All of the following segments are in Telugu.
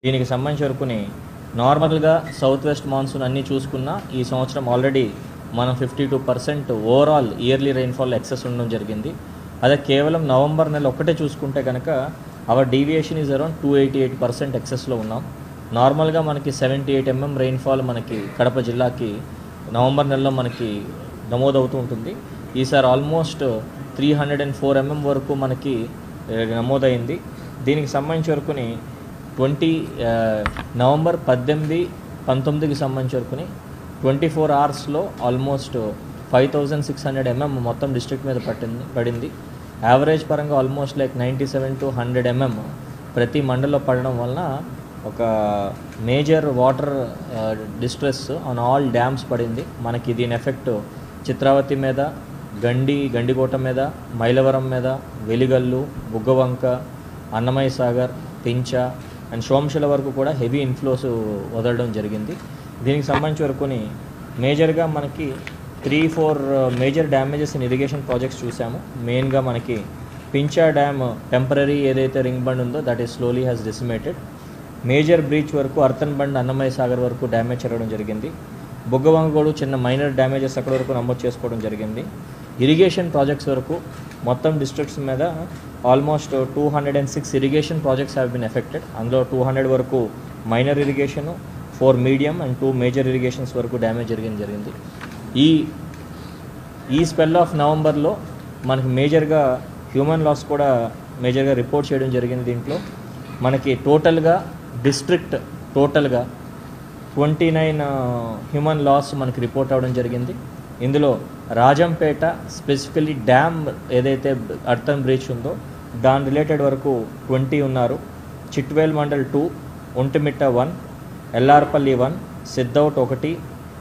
దీనికి సంబంధించి వరకుని నార్మల్గా సౌత్ వెస్ట్ మాన్సూన్ అన్నీ చూసుకున్నా ఈ సంవత్సరం ఆల్రెడీ మనం fifty two percent overall yearly rainfall excess ఉండడం జరిగింది అదే కేవలం నవంబర్ నెల ఒక్కటే చూసుకుంటే కనుక our deviation is around two eighty eight percent ఎక్సెస్లో ఉన్నాం నార్మల్గా మనకి సెవెంటీ ఎయిట్ ఎంఎం రెయిన్ఫాల్ మనకి కడప జిల్లాకి నవంబర్ నెలలో మనకి నమోదవుతూ ఉంటుంది ఈసారి almost three hundred and four MM వరకు మనకి ఏ, నమోదైంది దీనికి సంబంధించి వరకుని ట్వంటీ నవంబర్ పద్దెనిమిది పంతొమ్మిదికి సంబంధించి వరకుని ట్వంటీ ఫోర్ అవర్స్లో almost five thousand six hundred MM మొత్తం డిస్ట్రిక్ట్ మీద పట్టింది పడింది యావరేజ్ పరంగా almost like ninety seven to hundred MM ప్రతి మండల్లో పడడం వలన ఒక major water distress on all dams పడింది మనకి దీని ఎఫెక్ట్ చిత్రావతి మీద గండి గండికోట మీద మైలవరం మీద వెలిగల్లు బుగ్గవంక అన్నమయ్య సాగర్ పించ అండ్ సోమశిల వరకు కూడా హెవీ ఇన్ఫ్లోస్ వదలడం జరిగింది దీనికి సంబంధించి వరకుని మేజర్గా మనకి three four major damages in irrigation projects చూసాము మెయిన్గా మనకి పించా డ్యామ్ టెంపరీ ఏదైతే రింగ్ బండ్ ఉందో that is slowly has decimated major breach వరకు అర్తన్ బండ్ అన్నమయ్య సాగర్ వరకు డ్యామేజ్ జరగడం జరిగింది బొగ్గవంగోడు చిన్న మైనర్ డ్యామేజెస్ అక్కడ వరకు నమోదు చేసుకోవడం జరిగింది ఇరిగేషన్ ప్రాజెక్ట్స్ వరకు మొత్తం డిస్ట్రిక్ట్స్ మీద almost two hundred and six irrigation projects have been affected అందులో టూ హండ్రెడ్ వరకు minor irrigation four medium and two major irrigations వరకు డ్యామేజ్ జరిగింది జరిగింది ఈ ఈ స్పెల్ ఆఫ్ నవంబర్లో మనకి మేజర్గా హ్యూమన్ లాస్ కూడా మేజర్గా రిపోర్ట్ చేయడం జరిగింది దీంట్లో మనకి టోటల్గా డిస్ట్రిక్ట్ టోటల్గా ట్వంటీ నైన్ హ్యూమన్ లాస్ మనకి రిపోర్ట్ అవ్వడం జరిగింది ఇందులో రాజంపేట స్పెసిఫికలీ డ్యామ్ ఏదైతే అర్థం బ్రీచ్ ఉందో దాని రిలేటెడ్ వరకు ట్వంటీ ఉన్నారు Chitvel mandal two Vontimitta one Yellarpalli one Sidhout ఒకటి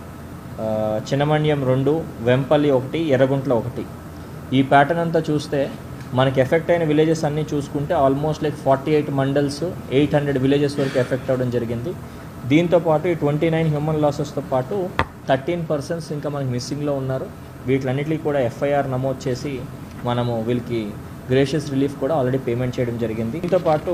ఆ, చినమణ్యం రెండు వెంపల్లి ఒకటి ఎర్రగుంట్ల ఒకటి ఈ ప్యాటర్న్ అంతా చూస్తే మనకి ఎఫెక్ట్ అయిన విలేజెస్ అన్నీ చూసుకుంటే almost like forty eight mandals eight hundred villages వరకు ఎఫెక్ట్ అవ్వడం జరిగింది దీంతో పాటు ఈ ట్వంటీ నైన్ హ్యూమన్ లాసెస్తో పాటు థర్టీన్ పర్సన్స్ ఇంకా మనకి మిస్సింగ్లో ఉన్నారు వీటిలన్నిటికీ కూడా ఎఫ్ఐఆర్ నమోదు చేసి మనము వీళ్ళకి గ్రేషియస్ రిలీఫ్ కూడా ఆల్రెడీ పేమెంట్ చేయడం జరిగింది దీంతో పాటు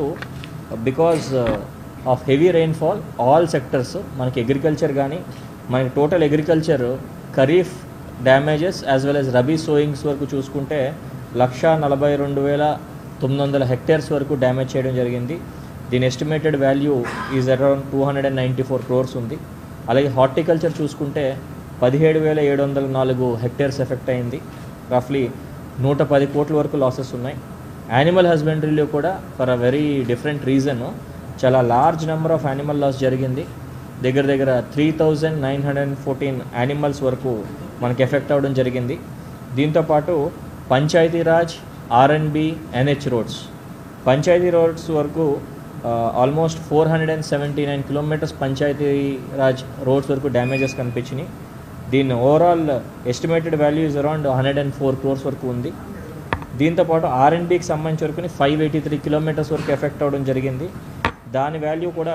because of heavy rainfall all sectors మనకి అగ్రికల్చర్ కానీ మనకి total agriculture kharif damages as well as rabi sowings వరకు చూసుకుంటే లక్ష నలభై రెండు వేల తొమ్మిది వందల హెక్టేర్స్ వరకు డ్యామేజ్ చేయడం జరిగింది దీని estimated value is around two hundred and ninety four crores ఉంది అలాగే హార్టికల్చర్ చూసుకుంటే పదిహేడు వేల ఏడు వందల నాలుగు హెక్టేర్స్ ఎఫెక్ట్ అయింది రఫ్లీ నూట పది కోట్ల వరకు లాసెస్ ఉన్నాయి యానిమల్ హస్బెండరీలో కూడా for a very different reason చాలా large number of animal loss జరిగింది దగ్గర దగ్గర three thousand nine hundred and fourteen animals వరకు మనకి ఎఫెక్ట్ అవ్వడం జరిగింది దీంతోపాటు Panchayati Raj RNB NH roads panchayat roads వరకు almost four hundred and seventy nine kilometres panchayat raj roads వరకు డ్యామేజెస్ కనిపించినాయి దీని overall estimated value is around hundred and four crores వరకు ఉంది దీంతోపాటు ఆర్ఎన్బికి సంబంధించి వరకు ఫైవ్ ఎయిటీ త్రీ కిలోమీటర్స్ వరకు ఎఫెక్ట్ అవ్వడం జరిగింది దాని వాల్యూ కూడా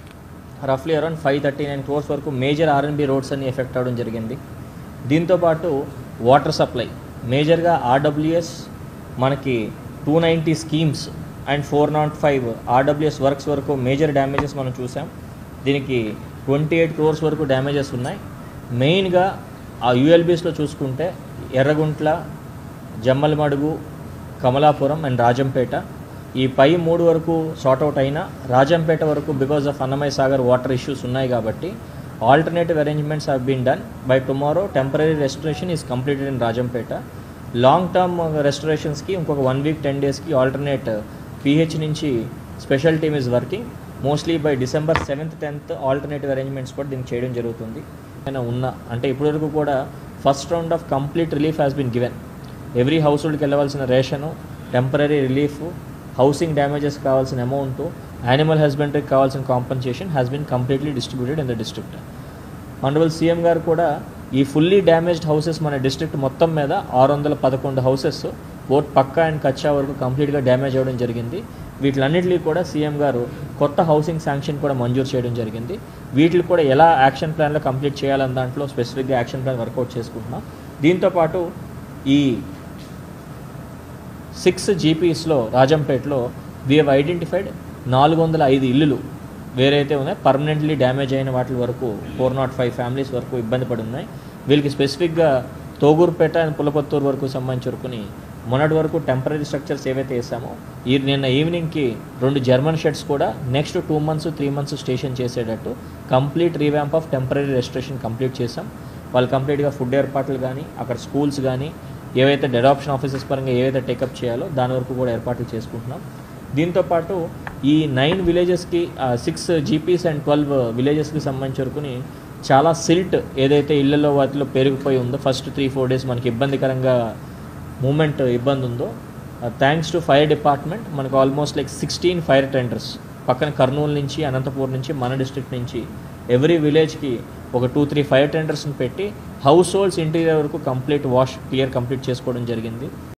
రఫ్లీ around five thirty nine crores వరకు మేజర్ ఆర్ఎన్బి రోడ్స్ అన్ని ఎఫెక్ట్ అవ్వడం జరిగింది దీంతోపాటు వాటర్ సప్లై మేజర్గా ఆర్డబ్ల్యూఎస్ మనకి two ninety schemes and four not five RWS works వరకు మేజర్ డ్యామేజెస్ మనం చూసాం దీనికి ట్వంటీ ఎయిట్ క్రోర్స్ వరకు డ్యామేజెస్ ఉన్నాయి మెయిన్గా ఆ యూఎల్బీస్లో చూసుకుంటే ఎర్రగుంట్ల జమ్మలమడుగు కమలాపురం అండ్ రాజంపేట ఈ పై మూడు వరకు సార్ట్అవుట్ అయినా రాజంపేట వరకు because of Annamayya Sagar water issues ఉన్నాయి కాబట్టి alternative arrangements have been done by tomorrow temporary restoration is completed in Rajampet long term రెస్టరేషన్స్కి ఇంకొక వన్ వీక్ టెన్ డేస్కి ఆల్టర్నేట్ పిహెచ్ నుంచి special team is working mostly by December seventh tenth alternative arrangements కూడా దీనికి చేయడం జరుగుతుంది ఏమైనా ఉన్నా అంటే ఇప్పటివరకు కూడా first round of complete relief has been given every house హోల్డ్కి వెళ్ళవలసిన ration temporary relief housing damages కావాల్సిన అమౌంట్ యానిమల్ హస్బెండరీకి కావాల్సిన compensation has been completely distributed in the district honourable CM గారు కూడా ఈ ఫుల్లీ డ్యామేజ్డ్ హౌసెస్ మన డిస్ట్రిక్ట్ మొత్తం మీద ఆరు వందల పదకొండు హౌసెస్ బోట్ పక్కా అండ్ కచ్చా వరకు కంప్లీట్గా డ్యామేజ్ అవ్వడం జరిగింది వీటిలన్నింటినీ కూడా సీఎం గారు కొత్త హౌసింగ్ శాంక్షన్ కూడా మంజూరు చేయడం జరిగింది వీటిని కూడా ఎలా యాక్షన్ ప్లాన్లో కంప్లీట్ చేయాలని దాంట్లో స్పెసిఫిక్గా యాక్షన్ ప్లాన్ వర్కౌట్ చేసుకుంటున్నాం దీంతోపాటు ఈ సిక్స్ జీపీస్లో రాజంపేటలో వీ హెవ్ ఐడెంటిఫైడ్ నాలుగు వందల ఐదు ఇల్లులు వేరైతే ఉన్నాయి పర్మనెంట్లీ డ్యామేజ్ అయిన వాటి వరకు ఫోర్ నాట్ ఫైవ్ ఫ్యామిలీస్ వరకు ఇబ్బంది పడి ఉన్నాయి వీళ్ళకి స్పెసిఫిక్గా తోగూరుపేట అండ్ పులపత్తూరు వరకు సంబంధించి వరకుని మొన్నటి వరకు టెంపరీ స్ట్రక్చర్స్ ఏవైతే వేసామో ఈ నిన్న ఈవినింగ్కి రెండు జర్మన్ షెడ్స్ కూడా next two months three months station చేసేటట్టు complete revamp of temporary registration complete చేసాం వాళ్ళు కంప్లీట్గా ఫుడ్ ఏర్పాట్లు కానీ అక్కడ స్కూల్స్ కానీ ఏవైతే అడాప్షన్ ఆఫీసెస్ పరంగా ఏవైతే టేకప్ చేయాలో దాని వరకు కూడా ఏర్పాట్లు చేసుకుంటున్నాం దీంతోపాటు ఈ నైన్ విలేజెస్కి సిక్స్ జీపీస్ అండ్ ట్వెల్వ్ విలేజెస్కి సంబంధించి వరకుని చాలా సిల్ట్ ఏదైతే ఇళ్లలో వాటిలో పెరిగిపోయి ఉందో ఫస్ట్ త్రీ ఫోర్ డేస్ మనకి ఇబ్బందికరంగా మూమెంట్ ఇబ్బంది ఉందో థ్యాంక్స్ టు ఫైర్ డిపార్ట్మెంట్ మనకు almost like sixteen fire tenders పక్కన కర్నూలు నుంచి అనంతపూర్ నుంచి మన డిస్ట్రిక్ట్ నుంచి ఎవ్రీ విలేజ్కి ఒక టూ త్రీ ఫైర్ టెండర్స్ని పెట్టి హౌస్ హోల్డ్స్ ఇంటీరియర్ వరకు కంప్లీట్ వాష్ క్లియర్ కంప్లీట్ చేసుకోవడం జరిగింది